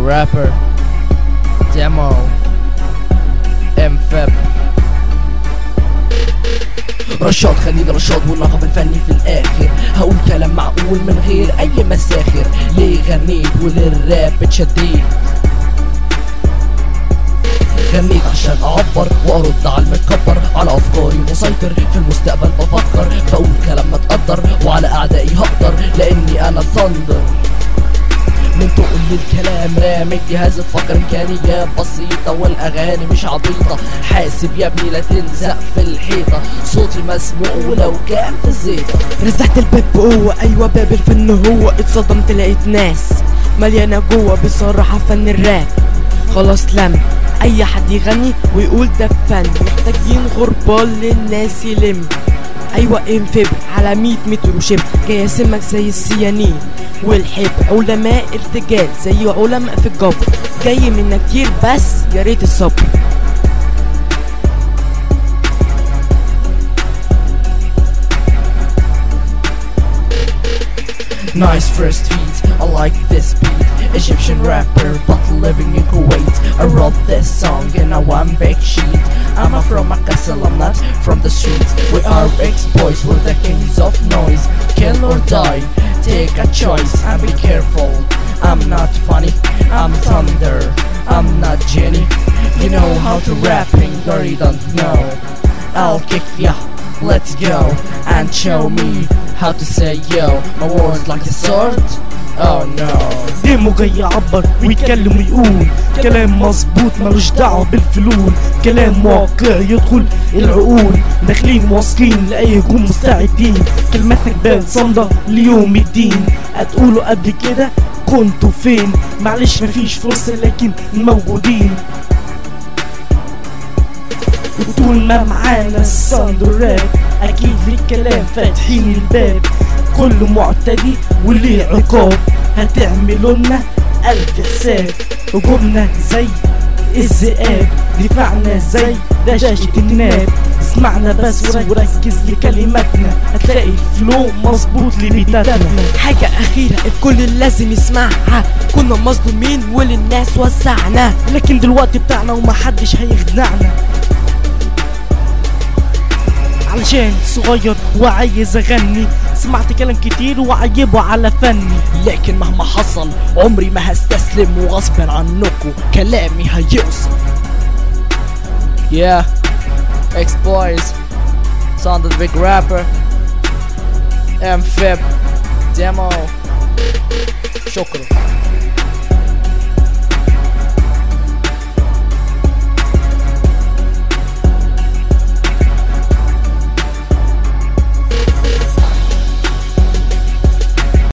rapper demo ام فاب رشاد خليل رشاد واللقب الفني في الاخر هقول كلام معقول من غير اي مساخر ليه غنيت وللراب اتشديت غنيت عشان اعبر وارد على المتكبر على افكاري مسيطر في المستقبل بفكر بقول كلام متقدر وعلى اعدائي هقدر لاني انا ثندر من تقول الكلام رامي الجهاز تفكر امكانيات بسيطة والاغاني مش عبيطة حاسب يا ابني لا تلزق في الحيطة صوتي مسموع ولو كان في الزيطة رزعت الباب بقوة أيوة باب الفن هو اتصدمت لقيت ناس مليانة جوه بصراحة فن الراب خلاص لم أي حد يغني ويقول ده فن محتاجين غربال للناس يلم أيوة انفبر على 100 متر وشبر جاي اسمك زي السيانين والحبر علماء ارتجال زي علماء في الجبر جاي منا كتير بس يا ريت الصبر Nice first feet, I like this beat Egyptian rapper, but living in Kuwait I wrote this song in a one big sheet I'm a from a castle, I'm not from the streets We are ex-boys, we're the kings of noise Kill or die, take a choice and be careful I'm not funny, I'm thunder I'm not Jenny You know how to rapping, or you don't know I'll kick ya, let's go And show me how to say yo My words like a sword Oh no ديمو جاي يعبر ويتكلم ويقول كلام مظبوط ملوش دعوة بالفلول كلام واقعي يدخل العقول داخلين واصلين لأي هجوم مستعدين كلماتك بان صامدة ليوم الدين هتقولوا قبل كده كنتوا فين معلش مفيش فرصة لكن موجودين وطول ما معانا الصند الراب اكيد للكلام فاتحين الباب كله معتدي وليه عقاب هتعملوا لنا الف حساب هجومنا زي الذئاب دفاعنا زي دشاشة الناب اسمعنا بس وركز لكلماتنا هتلاقي الفلو مظبوط لبيتاتنا حاجة أخيرة الكل لازم يسمعها كنا مظلومين وللناس وسعنا لكن دلوقتي بتاعنا ومحدش هيخدعنا علشان صغير وعايز اغني سمعت كلام كتير وعيبه على فني لكن مهما حصل عمري ما هستسلم وغصب عنكم كلامي هيوصل Yeah, X Boys, Sound of the Big Rapper, M Fib, Demo. شكرا